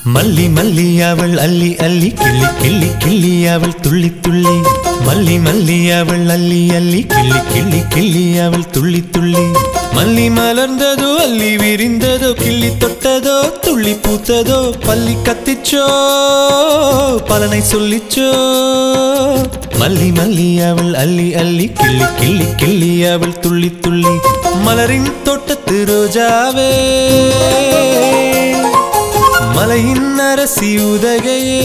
மல்லி மல்லி அவள் அள்ளி அள்ளி கிள்ளி கிள்ளி கிள்ளி அவள் துள்ளி துள்ளி மல்லி மல்லி அவள் அள்ளி அள்ளி கிள்ளி கிள்ளி கிள்ளி அவள் துள்ளி துள்ளி மல்லி மலர்ந்ததோ அள்ளி விரிந்ததோ கிள்ளி தொட்டதோ துள்ளி பூத்ததோ பள்ளி கத்திச்சோ பலனை சொல்லிச்சோ மல்லி மல்லி அவள் அள்ளி அள்ளி கிள்ளி கிள்ளி கிள்ளி அவள் துள்ளி துள்ளி மலரின் தோட்டத்து ரோஜாவே மலையின் அரசி உதகையே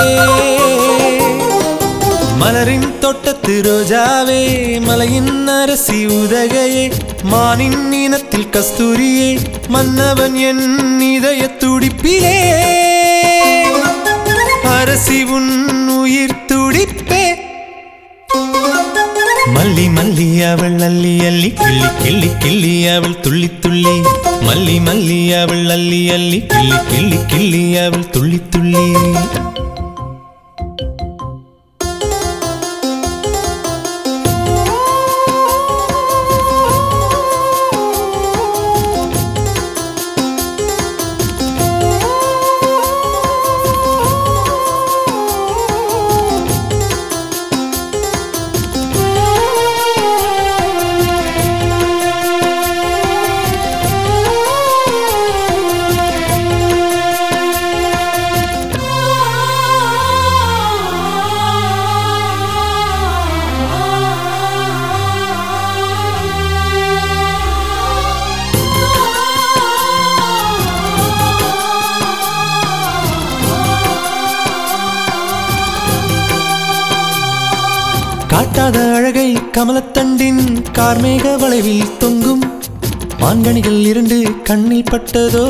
மலரின் தோட்டத்து ரோஜாவே மலையின் அரசி உதகையே மானின் இனத்தில் கஸ்தூரியே மன்னவன் என் இதய துடிப்பிலே அரசி உன் உயிர் துடிப்பே மல்லி மல்லி அவள் அள்ளி அள்ளி கிள்ளி கிள்ளி கிள்ளி அவள் துள்ளி துள்ளி மல்லி மல்லி அவள் அள்ளி அள்ளி கிள்ளி கிள்ளி கிள்ளி அவள் துள்ளி துள்ளி காட்டாத அழகை கமலத்தண்டின் கார்மேக வளைவில் தொங்கும் மான்கணிகள் இரண்டு கண்ணில் பட்டதோ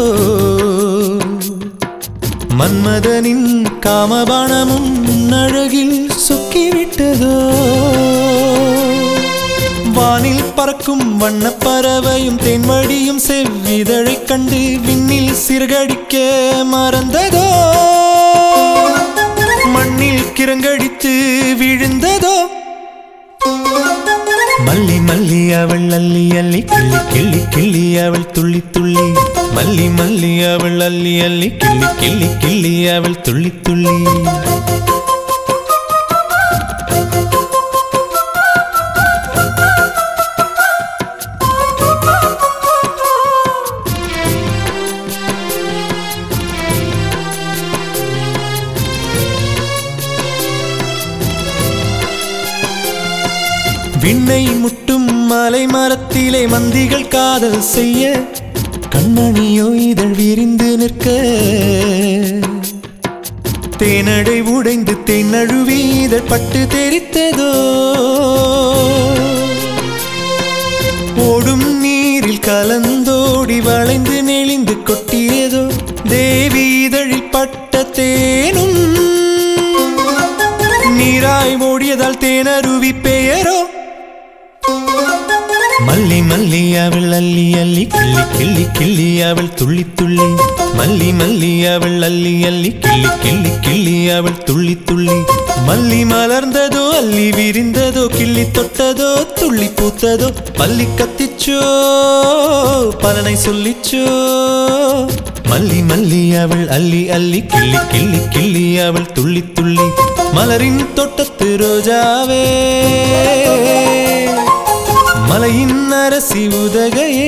மன்மதனின் காமபானமும் அழகில் சொக்கிவிட்டதோ வானில் பறக்கும் வண்ணப் பறவையும் தென்வழியும் செவ்விதழைக் கண்டு விண்ணில் சிறகடிக்க மறந்ததோ மண்ணில் கிறங்கடித்து விழுந்ததோ மல்லி மல்லி அவள் அள்ளி அள்ளி கிள்ளி கிள்ளி கிள்ளி அவள் துள்ளி துள்ளி மல்லி மல்லி அவள் அள்ளி அள்ளி கிள்ளி கிள்ளி கிள்ளி அவள் துள்ளி துள்ளி விண்ணை முட்டும் மலை மரத்திலே மந்திகள் காதல் செய்ய கண்மணியோ இதழ் விரிந்து நிற்க தேனடை உடைந்து தென்னழுவி இதழ் பட்டு தெரித்ததோ ஓடும் நீரில் கலந்தோடி வளைந்து நெளிந்து கொட்டியதோ தேவி இதழில் பட்ட தேனும் நீராய் ஓடியதால் தேனருவி பெயரோ மல்லி மல்லி அவள் அள்ளி அள்ளி கிள்ளி கிள்ளி கிள்ளி அவள் துள்ளி துள்ளி மல்லி மல்லி அவள் அள்ளி அள்ளி கிள்ளி கிள்ளி கிள்ளி அவள் துள்ளி துள்ளி மல்லி மலர்ந்ததோ அள்ளி விரிந்ததோ கிள்ளி தொட்டதோ துள்ளி பூத்ததோ பள்ளி கத்திச்சோ பலனை சொல்லிச்சோ மல்லி மல்லி அவள் அள்ளி அள்ளி கிள்ளி கிள்ளி கிள்ளி அவள் துள்ளி துள்ளி மலரின் தோட்டத்து ரோஜாவே மலையின் அரசி உதகையே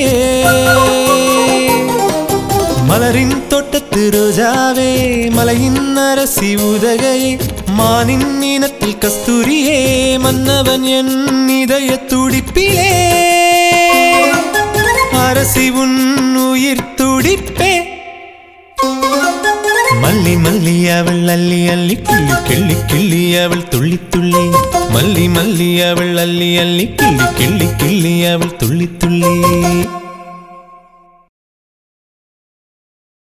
மலரின் தோட்டத்து ரோஜாவே மலையின் அரசி உதகையே மானின் இனத்தில் கஸ்தூரியே மன்னவன் என் இதய துடிப்பிலே அரசி உன் உயிர் துடிப்பே மல்லி மல்லி அவள் அள்ளி அள்ளி கிள்ளி கிள்ளி கிள்ளி அவள் துள்ளி துள்ளி மல்லி மல்லி அவள் அள்ளி அள்ளி கிள்ளி கிள்ளி கிள்ளி அவள் துள்ளி துள்ளி